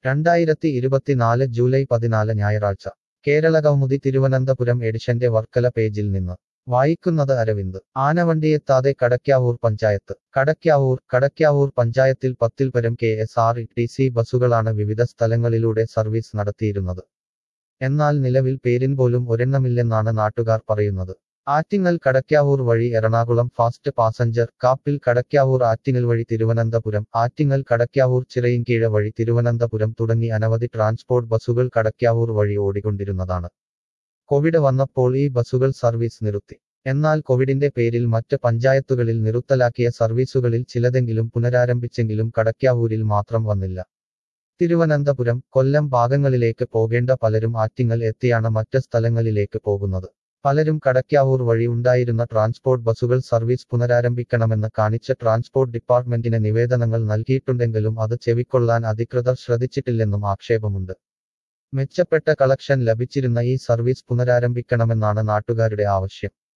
രണ്ടായിരത്തി ഇരുപത്തിനാല് ജൂലൈ പതിനാല് ഞായറാഴ്ച കേരള കൗമുദി തിരുവനന്തപുരം എഡിഷന്റെ വർക്കല പേജിൽ നിന്ന് വായിക്കുന്നത് അരവിന്ദ് ആനവണ്ടിയെത്താതെ കടയ്ക്കാവൂർ പഞ്ചായത്ത് കടയ്ക്കാവൂർ കടയ്ക്കാവൂർ പഞ്ചായത്തിൽ പത്തിൽ പരം K S R T C ബസ്സുകളാണ് വിവിധ സ്ഥലങ്ങളിലൂടെ സർവീസ് നടത്തിയിരുന്നത് എന്നാൽ നിലവിൽ പേരിൻ പോലും ഒരെണ്ണമില്ലെന്നാണ് നാട്ടുകാർ പറയുന്നത് ആറ്റിങ്ങൽ കടയ്ക്കാവൂർ വഴി എറണാകുളം ഫാസ്റ്റ് പാസഞ്ചർ കാപ്പിൽ കടയ്ക്കാവൂർ ആറ്റിങ്ങൽ വഴി തിരുവനന്തപുരം ആറ്റിങ്ങൽ കടയ്ക്കാവൂർ ചിറയിൻകീഴ വഴി തിരുവനന്തപുരം തുടങ്ങി അനവധി ട്രാൻസ്പോർട്ട് ബസ്സുകൾ കടയ്ക്കാവൂർ വഴി ഓടിക്കൊണ്ടിരുന്നതാണ് കോവിഡ് വന്നപ്പോൾ ഈ ബസ്സുകൾ സർവീസ് നിർത്തി എന്നാൽ കോവിഡിന്റെ പേരിൽ മറ്റ് പഞ്ചായത്തുകളിൽ നിർത്തലാക്കിയ സർവീസുകളിൽ ചിലതെങ്കിലും പുനരാരംഭിച്ചെങ്കിലും കടയ്ക്കാവൂരിൽ മാത്രം വന്നില്ല തിരുവനന്തപുരം കൊല്ലം ഭാഗങ്ങളിലേക്ക് പോകേണ്ട പലരും ആറ്റിങ്ങൽ എത്തിയാണ് മറ്റ് സ്ഥലങ്ങളിലേക്ക് പോകുന്നത് പലരും കടയ്ക്കാവൂർ വഴി ഉണ്ടായിരുന്ന ട്രാൻസ്പോർട്ട് ബസ്സുകൾ സർവീസ് പുനരാരംഭിക്കണമെന്ന് കാണിച്ച് ട്രാൻസ്പോർട്ട് ഡിപ്പാർട്ട്മെന്റിന് നിവേദനങ്ങൾ നൽകിയിട്ടുണ്ടെങ്കിലും അത് ചെവിക്കൊള്ളാൻ അധികൃതർ ശ്രദ്ധിച്ചിട്ടില്ലെന്നും ആക്ഷേപമുണ്ട് മെച്ചപ്പെട്ട കളക്ഷൻ ലഭിച്ചിരുന്ന ഈ സർവീസ് പുനരാരംഭിക്കണമെന്നാണ് നാട്ടുകാരുടെ ആവശ്യം